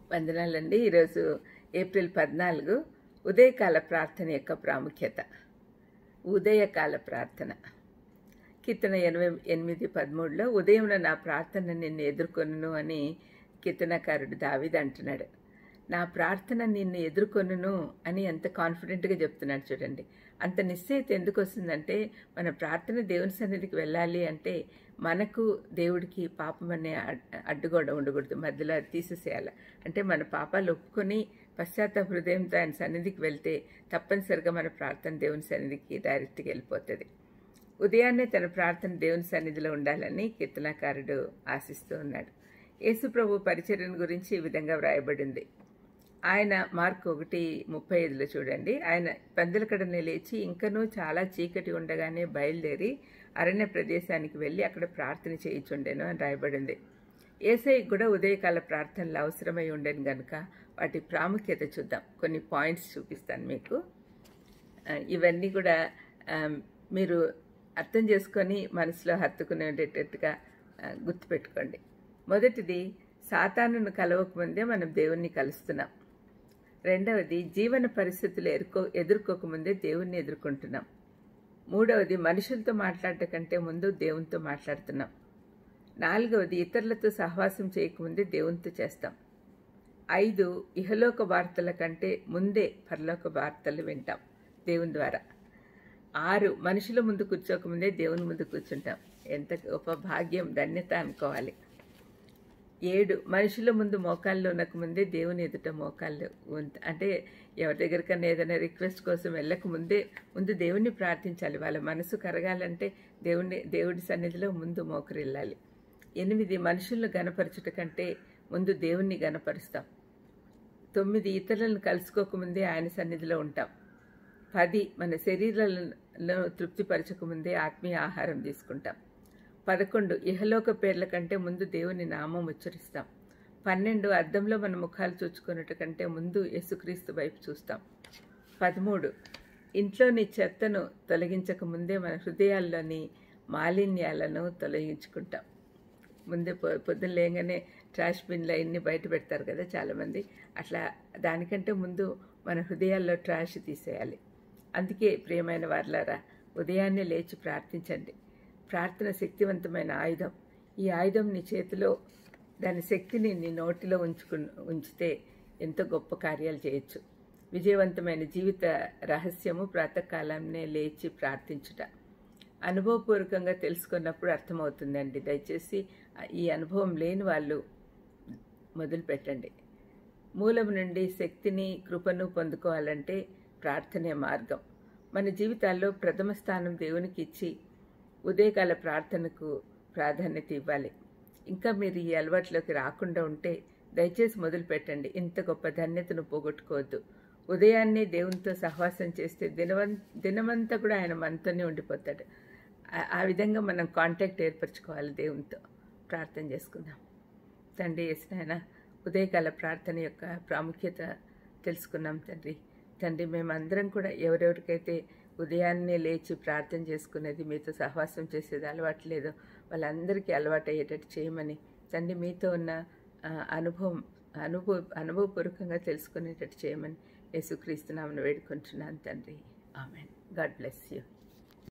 వందనాలండి ఈరోజు ఏప్రిల్ పద్నాలుగు ఉదయకాల ప్రార్థన యొక్క ప్రాముఖ్యత ఉదయకాల ప్రార్థన కీర్తన ఎనభై ఎనిమిది పదమూడులో ఉదయం నా ప్రార్థన నిన్ను ఎదుర్కొను అని కీర్తనకారుడు దావిది అంటున్నాడు నా ప్రార్థన నిన్ను ఎదుర్కొనును అని ఎంత కాన్ఫిడెంట్గా చెప్తున్నాడు చూడండి అంత నిశ్చయిత ఎందుకు వస్తుందంటే మన ప్రార్థన దేవుని సన్నిధికి వెళ్ళాలి అంటే మనకు దేవుడికి పాపం అనే అడ్- అడ్డుగోడ ఉండకూడదు మధ్యలో అది తీసేసేయాలి అంటే మన పాపాలు ఒప్పుకొని పశ్చాత్తాప హృదయంతో ఆయన సన్నిధికి వెళ్తే తప్పనిసరిగా మన ప్రార్థన దేవుని సన్నిధికి డైరెక్ట్గా వెళ్ళిపోతుంది ఉదయాన్నే తన ప్రార్థన దేవుని సన్నిధిలో ఉండాలని కీర్తనకారుడు ఆశిస్తూ ఉన్నాడు యేసు ప్రభు పరిచర్యను గురించి ఈ విధంగా వ్రాయబడింది ఆయన మార్క్ ఒకటి ముప్పై ఐదులో చూడండి ఆయన పందిలకడనే లేచి ఇంకనూ చాలా చీకటి ఉండగానే బయలుదేరి అరణ్య ప్రదేశానికి వెళ్ళి అక్కడ ప్రార్థన చేయించుండెను అని రాయబడింది ఏసై కూడా ఉదయకాల ప్రార్థనలు అవసరమై ఉండేను గనుక వాటి ప్రాముఖ్యత చూద్దాం కొన్ని పాయింట్స్ చూపిస్తాను మీకు ఆ, ఇవన్నీ కూడా ఆ, మీరు అర్థం చేసుకొని మనసులో హత్తుకునేటట్టుగా ఆ, గుర్తుపెట్టుకోండి మొదటిది సాతానును కలవకముందే మనం దేవుణ్ణి కలుస్తున్నాం రెండవది జీవన పరిస్థితులు ఎదుర్కో ఎదుర్కోకముందే దేవుణ్ణి ఎదుర్కొంటున్నాం మూడవది మనుషులతో మాట్లాడటం కంటే ముందు దేవునితో మాట్లాడుతున్నాం నాలుగవది ఇతరులతో సహవాసం చేయకముందే దేవునితో చేస్తాం ఐదు ఇహలోక వార్తల కంటే ముందే పరలోక వార్తలు వింటాం దేవుని ద్వారా ఆరు మనుషుల ముందు కూర్చోకముందే దేవుని ముందు కూర్చుంటాం ఎంత గొప్ప భాగ్యం ధన్యత అనుకోవాలి ఏడు మనుషుల ముందు మోకాళ్ళు ఉండకముందే దేవుని ఎదుట మోకాళ్ళు ఉంట- అంటే ఎవరి దగ్గరికన్నా ఏదైనా రిక్వెస్ట్ కోసం వెళ్ళక ముందే ముందు దేవుణ్ణి ప్రార్థించాలి వాళ్ళ మనసు కరగాలంటే దేవుని దేవుడి సన్నిధిలో ముందు మోకరిల్లాలి ఎనిమిది మనుషులను గనపరచుట కంటే ముందు దేవుణ్ణి గనపరుస్తాం తొమ్మిది ఇతరులను కలుసుకోకముందే ఆయన సన్నిధిలో ఉంటాం పది మన శరీరాలను తృప్తిపరచకముందే ఆత్మీయ ఆహారం తీసుకుంటాం పదకొండు ఇహలోక పేర్ల కంటే ముందు దేవుని నామం ఉచ్చరిస్తాం పన్నెండు అద్దంలో మన ముఖాలు చూచుకున్నట్టు కంటే ముందు యేసుక్రీస్తు వైపు చూస్తాం పదమూడు ఇంట్లోని చెత్తను తొలగించక ముందే మన హృదయాల్లోని మాలిన్యాలను తొలగించుకుంటాం ముందే పొ- పొద్దున్న లేగానే ట్రాష్ బిన్లు అన్ని బయట పెడతారు కదా చాలామంది అట్లా దానికంటే ముందు మన హృదయాల్లో ట్రాష్ తీసేయాలి అందుకే ప్రియమైన వార్లారా ఉదయాన్నే లేచి ప్రార్థించండి ప్రార్థన శక్తివంతమైన ఆయుధం ఈ ఆయుధం నీ చేతిలో దాని శక్తిని నీ నోటిలో ఉంచుకు ఉంచితే ఎంతో గొప్ప కార్యాలు చేయొచ్చు విజయవంతమైన జీవిత రహస్యము ప్రాతకాలంనే లేచి ప్రార్థించుట అనుభవపూర్వకంగా తెలుసుకున్నప్పుడు అర్థమవుతుందండి దయచేసి ఈ అనుభవం లేని వాళ్ళు మొదలు పెట్టండి మూలం నుండి శక్తిని కృపను పొందుకోవాలంటే ప్రార్థనే మార్గం మన జీవితాల్లో ప్రథమ స్థానం దేవునికి ఇచ్చి ఉదయకాల ప్రార్థనకు ప్రాధాన్యత ఇవ్వాలి ఇంకా మీరు ఈ అలవాట్లోకి రాకుండా ఉంటే దయచేసి మొదలు పెట్టండి ఇంత గొప్ప ధన్యతను పోగొట్టుకోవద్దు ఉదయాన్నే దేవునితో సహవాసం చేస్తే దినవం దినమంతా కూడా ఆయన మనతోనే ఉండిపోతాడు ఆ- ఆ విధంగా మనం కాంటాక్ట్ ఏర్పరచుకోవాలి దేవునితో ప్రార్థన చేసుకుందాం తండ్రి వేసిన ఉదయకాల ప్రార్థన యొక్క ప్రాముఖ్యత తెలుసుకున్నాం తండ్రి తండ్రి మేమందరం కూడా ఎవరెవరికైతే ఉదయాన్నే లేచి ప్రార్థన చేసుకునేది మీతో సహవాసం చేసేది అలవాటు లేదో వాళ్ళందరికీ అలవాటు అయ్యేటట్టు చేయమని తండ్రి మీతో ఉన్న ఆ, అనుభవం అనుభవ అనుభవపూర్వకంగా తెలుసుకునేటట్టు చేయమని యేసుక్రీస్తు నామను వేడుకుంటున్నాను తండ్రి ఆమెన్ గాడ్ బ్లెస్ యూ